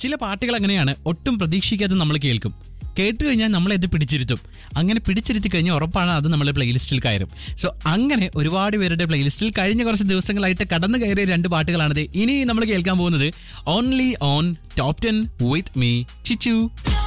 ചില പാട്ടുകൾ അങ്ങനെയാണ് ഒട്ടും പ്രതീക്ഷിക്കാതെ നമ്മൾ കേൾക്കും കേട്ട് കഴിഞ്ഞാൽ നമ്മളത് പിടിച്ചിരുത്തും അങ്ങനെ പിടിച്ചിരുത്തി കഴിഞ്ഞാൽ ഉറപ്പാണ് അത് നമ്മുടെ പ്ലേലിസ്റ്റിൽ കയറും സോ അങ്ങനെ ഒരുപാട് പേരുടെ പ്ലേലിസ്റ്റിൽ കഴിഞ്ഞ കുറച്ച് ദിവസങ്ങളായിട്ട് കടന്നു കയറിയ രണ്ട് പാട്ടുകളാണിത് ഇനി നമ്മൾ കേൾക്കാൻ പോകുന്നത് only on top ten with me Chichu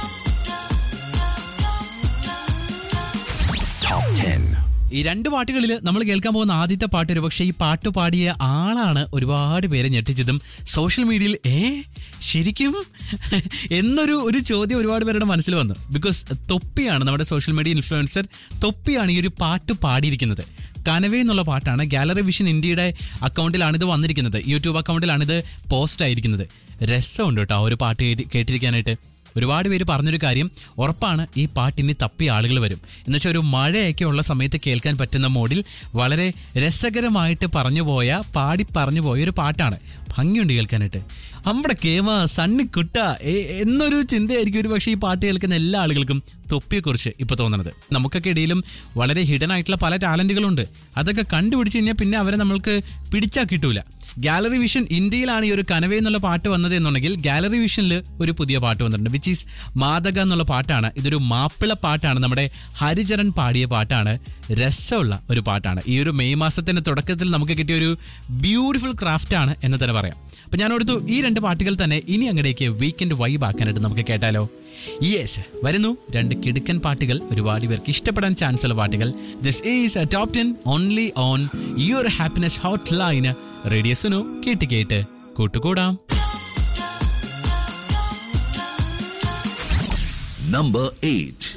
ഈ രണ്ട് പാട്ടുകളിൽ നമ്മൾ കേൾക്കാൻ പോകുന്ന ആദ്യത്തെ പാട്ട് ഒരു പക്ഷേ ഈ പാട്ട് പാടിയ ആളാണ് ഒരുപാട് പേരെ ഞെട്ടിച്ചതും സോഷ്യൽ മീഡിയയിൽ ഏ ശരിക്കും എന്നൊരു ഒരു ചോദ്യം ഒരുപാട് പേരുടെ മനസ്സിൽ വന്നു ബിക്കോസ് തൊപ്പിയാണ് നമ്മുടെ സോഷ്യൽ മീഡിയ ഇൻഫ്ലുവൻസർ തൊപ്പിയാണ് ഈ ഒരു പാട്ട് പാടിയിരിക്കുന്നത് കനവേ എന്നുള്ള പാട്ടാണ് ഗാലറി വിഷൻ ഇന്ത്യയുടെ അക്കൗണ്ടിലാണ് ഇത് വന്നിരിക്കുന്നത് യൂട്യൂബ് അക്കൗണ്ടിലാണ് ഇത് പോസ്റ്റ് ആയിരിക്കുന്നത് രസമുണ്ട് കേട്ടോ ആ ഒരു പാട്ട് കേട്ടി- കേട്ടിരിക്കാനായിട്ട് ഒരുപാട് പേര് പറഞ്ഞൊരു കാര്യം ഉറപ്പാണ് ഈ പാട്ടിനി തപ്പി ആളുകൾ വരും എന്നുവെച്ചാൽ ഒരു മഴയൊക്കെ ഉള്ള സമയത്ത് കേൾക്കാൻ പറ്റുന്ന മോഡിൽ വളരെ രസകരമായിട്ട് പറഞ്ഞു പോയ പാടി പറഞ്ഞു പോയ ഒരു പാട്ടാണ് ഭംഗിയുണ്ട് കേൾക്കാനായിട്ട് നമ്മുടെ കേമ സണ്ണിക്കുട്ട എ- എന്നൊരു ചിന്തയായിരിക്കും ഒരു പക്ഷേ ഈ പാട്ട് കേൾക്കുന്ന എല്ലാ ആളുകൾക്കും തൊപ്പിയെക്കുറിച്ച് ഇപ്പൊ തോന്നുന്നത് നമുക്കൊക്കെ ഇടയിലും വളരെ ഹിഡൻ ആയിട്ടുള്ള പല ടാലന്റുകളുണ്ട് അതൊക്കെ കണ്ടുപിടിച്ച് കഴിഞ്ഞാൽ പിന്നെ അവരെ നമ്മൾക്ക് പിടിച്ചാൽ കിട്ടൂല ഗാലറി വിഷൻ ഇന്ത്യയിലാണ് ഈ ഒരു കനവേ എന്നുള്ള പാട്ട് വന്നത് എന്നുണ്ടെങ്കിൽ ഗാലറി വിഷനിൽ ഒരു പുതിയ പാട്ട് വന്നിട്ടുണ്ട് വിച്ച് ഈസ് മാതക എന്നുള്ള പാട്ടാണ് ഇതൊരു മാപ്പിള പാട്ടാണ് നമ്മുടെ ഹരിചരൺ പാടിയ പാട്ടാണ് രസമുള്ള ഒരു പാട്ടാണ് ഈ ഒരു മെയ് മാസത്തിന്റെ തുടക്കത്തിൽ നമുക്ക് കിട്ടിയ ഒരു ബ്യൂട്ടിഫുൾ ക്രാഫ്റ്റ് ആണ് എന്ന് തന്നെ പറയാം അപ്പൊ ഞാൻ ഓർത്തു ഈ രണ്ട് പാട്ടുകൾ തന്നെ ഇനി അങ്ങടേക്ക് വീക്കെൻഡ് വൈബ് ആക്കാനായിട്ട് നമുക്ക് കേട്ടാലോ യെസ് വരുന്നു രണ്ട് കിടുക്കൻ പാട്ടുകൾ ഒരുപാട് പേർക്ക് ഇഷ്ടപ്പെടാൻ ചാൻസ് ഉള്ള പാട്ടുകൾ this is top ten only on your happiness hotline റേഡിയസിനു കേട്ട് കേട്ട് കൂട്ടുകൂടാം Number 8.